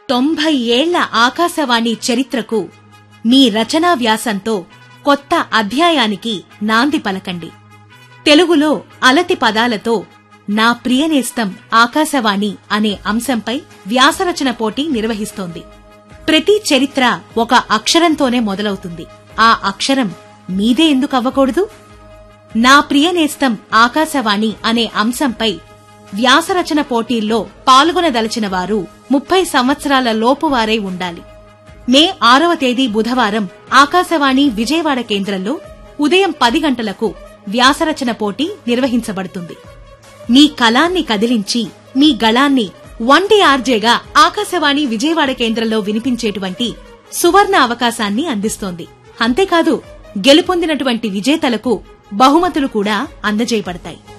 తొంభై ఏళ్ల ఆకాశవాణి చరిత్రకు మీ రచనా వ్యాసంతో కొత్త అధ్యాయానికి నాంది పలకండి తెలుగులో అలతి పదాలతో నా ప్రియనేస్తం ఆకాశవాణి అనే అంశంపై వ్యాసరచన పోటీ నిర్వహిస్తోంది ప్రతి చరిత్ర ఒక అక్షరంతోనే మొదలవుతుంది ఆ అక్షరం మీదే ఎందుకు అవ్వకూడదు నా ప్రియనేస్తం ఆకాశవాణి అనే అంశంపై వ్యాసరచన పోటీల్లో పాల్గొనదలచిన వారు ముప్పై సంవత్సరాల లోపువారై ఉండాలి మే ఆరవ తేదీ బుధవారం ఆకాశవాణి విజయవాడ కేంద్రంలో ఉదయం పది గంటలకు వ్యాసరచన పోటీ నిర్వహించబడుతుంది మీ కలాన్ని కదిలించి మీ గళాన్ని వన్డే ఆర్జేగా ఆకాశవాణి విజయవాడ కేంద్రంలో వినిపించేటువంటి సువర్ణ అవకాశాన్ని అందిస్తోంది అంతేకాదు గెలుపొందినటువంటి విజేతలకు బహుమతులు కూడా అందజేయబడతాయి